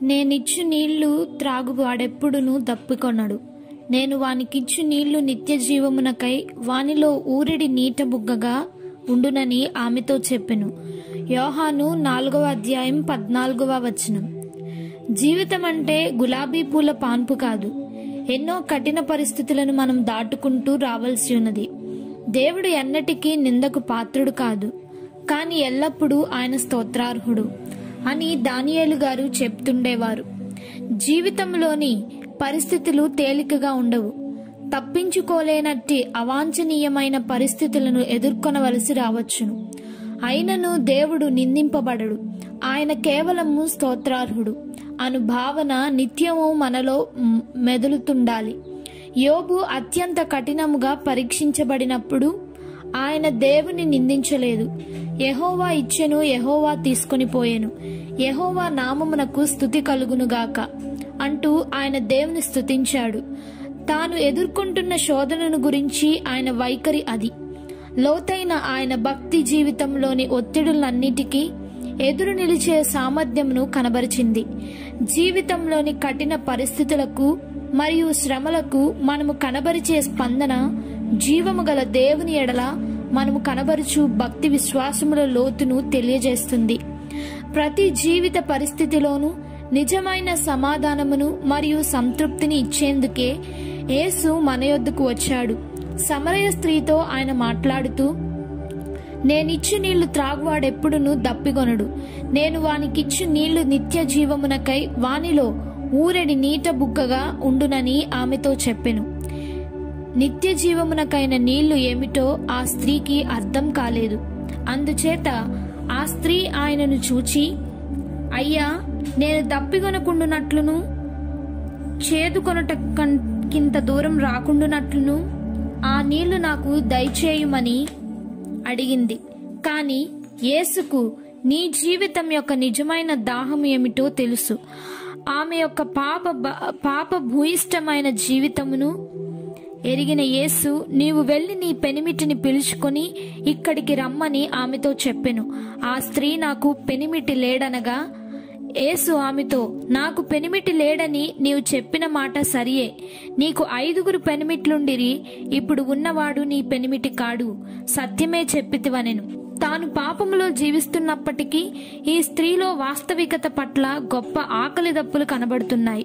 నేనిచ్చు నీళ్లు త్రాగు వాడెప్పుడును దప్పికొనడు నేను వానికిచ్చు నీళ్లు నిత్య జీవమునకై వానిలో ఊరిడి నీట బుగ్గగా ఉండునని ఆమెతో చెప్పెను యోహాను నాలుగవ అధ్యాయం పద్నాలుగవ వచనం జీవితం అంటే గులాబీ పూల పాన్పు కాదు ఎన్నో కఠిన పరిస్థితులను మనం దాటుకుంటూ రావాల్సి ఉన్నది దేవుడు ఎన్నటికీ నిందకు పాత్రుడు కాదు కానీ ఎల్లప్పుడూ ఆయన స్తోత్రార్హుడు అని దానియేలు గారు చెప్తుండేవారు జీవితంలోని పరిస్థితులు తేలికగా ఉండవు తప్పించుకోలేనట్టి అవాంఛనీయమైన పరిస్థితులను ఎదుర్కొనవలసి రావచ్చును అయినను దేవుడు నిందింపబడడు ఆయన కేవలము స్తోత్రార్హుడు అను భావన నిత్యము మనలో మ్, మెదులుతుండాలి యోబు అత్యంత కఠినముగా పరీక్షించబడినప్పుడు ఆయన దేవుని నిందించలేదు యెహోవా ఇచ్చెను యెహోవా తీసుకొని పోయెను యెహోవా నామమునకు స్థుతి కలుగునుగాక అంటూ ఆయన దేవుని స్తుతించాడు తాను ఎదుర్కొంటున్న శోధనను గురించి ఆయన వైఖరి అది లోతైన ఆయన భక్తి జీవితంలోని ఒత్తిడులన్నిటికీ ఎదురు నిలిచే సామర్థ్యంను కనబరిచింది జీవితంలోని కఠిన పరిస్థితులకు మరియు శ్రమలకు మనము కనబరిచే స్పందన జీవము గల దేవుని ఎడల మనము కనబరుచు భక్తి విశ్వాసముల లోతును తెలియజేస్తుంది ప్రతి జీవిత పరిస్థితిలోనూ నిజమైన సమాధానమును మరియు సంతృప్తిని ఇచ్చేందుకే యేసు మన యొద్దకు వచ్చాడు సమరయ స్త్రీతో ఆయన మాట్లాడుతూ నేనిచ్చు నీళ్లు త్రాగువాడెప్పుడును దప్పిగొనడు నేను వానికిచ్చు నీళ్లు నిత్య జీవమునకై వానిలో ఊరెడి నీట బుగ్గగా ఉండునని ఆమెతో చెప్పెను నిత్య జీవమునకైన నీళ్లు ఏమిటో ఆ స్త్రీకి అర్థం కాలేదు అందుచేత ఆ స్త్రీ ఆయనను చూచి అయ్యా నేను దప్పిగొనకుండునట్లును చేదుకొనట కింత దూరం రాకుండునట్లును ఆ నీళ్లు నాకు దయచేయుమని అడిగింది కాని యేసుకు నీ జీవితం యొక్క నిజమైన దాహం ఏమిటో తెలుసు ఆమె యొక్క పాప బ- పాప భూయిష్టమైన జీవితమును ఎరిగిన యేసు నీవు వెళ్ళి నీ పెనిమిటిని పిలుచుకొని ఇక్కడికి రమ్మని ఆమెతో చెప్పెను ఆ స్త్రీ నాకు పెనిమిటి లేడనగా యేసు ఆమెతో నాకు పెనిమిటి లేడని నీవు చెప్పిన మాట సరియే నీకు ఐదుగురు పెనిమిట్లుండిరి ఇప్పుడు ఉన్నవాడు నీ పెనిమిటి కాడు సత్యమే చెప్పితివనెను తాను పాపములో జీవిస్తున్నప్పటికీ ఈ స్త్రీలో వాస్తవికత పట్ల గొప్ప ఆకలి దప్పులు కనబడుతున్నాయి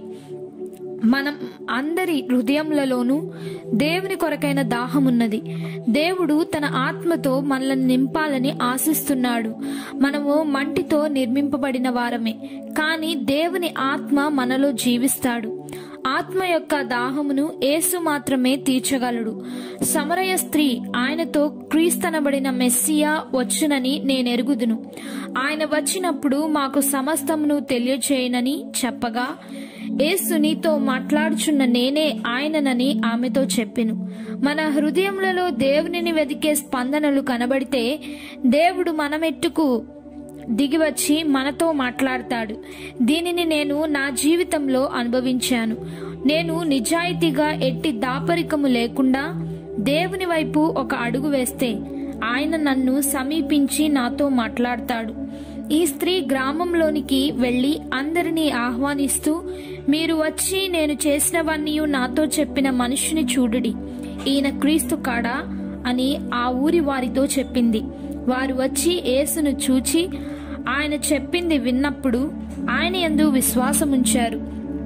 మనం అందరి హృదయములలోనూ దేవుని కొరకైన దాహమున్నది దేవుడు తన ఆత్మతో మనల్ని నింపాలని ఆశిస్తున్నాడు మనము మంటితో నిర్మింపబడిన వారమే కానీ దేవుని ఆత్మ మనలో జీవిస్తాడు ఆత్మ యొక్క దాహమును యేసు మాత్రమే తీర్చగలడు సమరయ స్త్రీ ఆయనతో క్రీస్తనబడిన మెస్సియా వచ్చునని నేనెరుగుదును ఆయన వచ్చినప్పుడు మాకు సమస్తమును తెలియచేయనని చెప్పగా యేసు నీతో మాట్లాడుచున్న నేనే ఆయననని ఆమెతో చెప్పెను మన హృదయములలో దేవునిని వెదికే స్పందనలు కనబడితే దేవుడు మనమెట్టుకు దిగివచ్చి మనతో మాట్లాడతాడు దీనిని నేను నా జీవితంలో అనుభవించాను నేను నిజాయితీగా ఎట్టి దాపరికము లేకుండా దేవుని వైపు ఒక అడుగు వేస్తే ఆయన నన్ను సమీపించి నాతో మాట్లాడతాడు ఈ స్త్రీ గ్రామంలోనికి వెళ్లి అందరినీ ఆహ్వానిస్తూ మీరు వచ్చి నేను చేసినవన్నీ నాతో చెప్పిన మనుషుని చూడుడి ఈయన క్రీస్తు కాడా అని ఆ ఊరి వారితో చెప్పింది వారు వచ్చి యేసును చూచి ఆయన చెప్పింది విన్నప్పుడు ఆయన యందు విశ్వాసముంచారు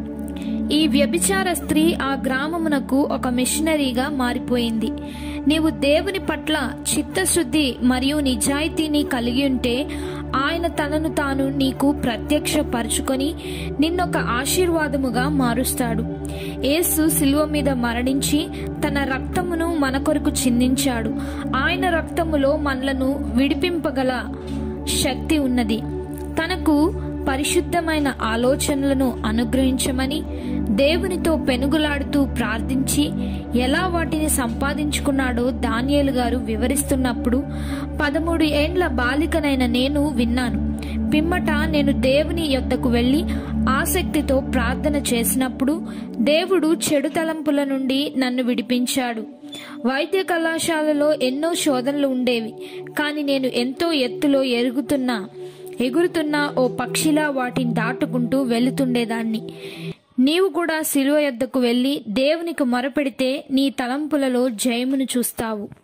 ఈ వ్యభిచార స్త్రీ ఆ గ్రామమునకు ఒక మిషనరీగా మారిపోయింది నీవు దేవుని పట్ల చిత్తశుద్ధి మరియు నిజాయితీని కలిగి ఉంటే ఆయన తనను తాను నీకు ప్రత్యక్షపరుచుకొని నిన్నొక ఆశీర్వాదముగా మారుస్తాడు యేసు శిలువ మీద మరణించి తన రక్తమును మన కొరకు చిందించాడు ఆయన రక్తములో మనలను విడిపింపగల శక్తి ఉన్నది తనకు పరిశుద్ధమైన ఆలోచనలను అనుగ్రహించమని దేవునితో పెనుగులాడుతూ ప్రార్థించి ఎలా వాటిని సంపాదించుకున్నాడో దానియేలు గారు వివరిస్తున్నప్పుడు పదమూడు ఏండ్ల బాలికనైన నేను విన్నాను పిమ్మట నేను దేవుని యొద్దకు వెళ్లి ఆసక్తితో ప్రార్థన చేసినప్పుడు దేవుడు చెడు తలంపుల నుండి నన్ను విడిపించాడు వైద్య కళాశాలలో ఎన్నో శోధనలు ఉండేవి కానీ నేను ఎంతో ఎత్తులో ఎరుగుతున్నా ఎగురుతున్న ఓ పక్షిలా వాటిని దాటుకుంటూ వెళుతుండేదాన్ని నీవు కూడా శిలువ యొద్దకు వెళ్ళి దేవునికి మొరపెడితే నీ తలంపులలో జయమును చూస్తావు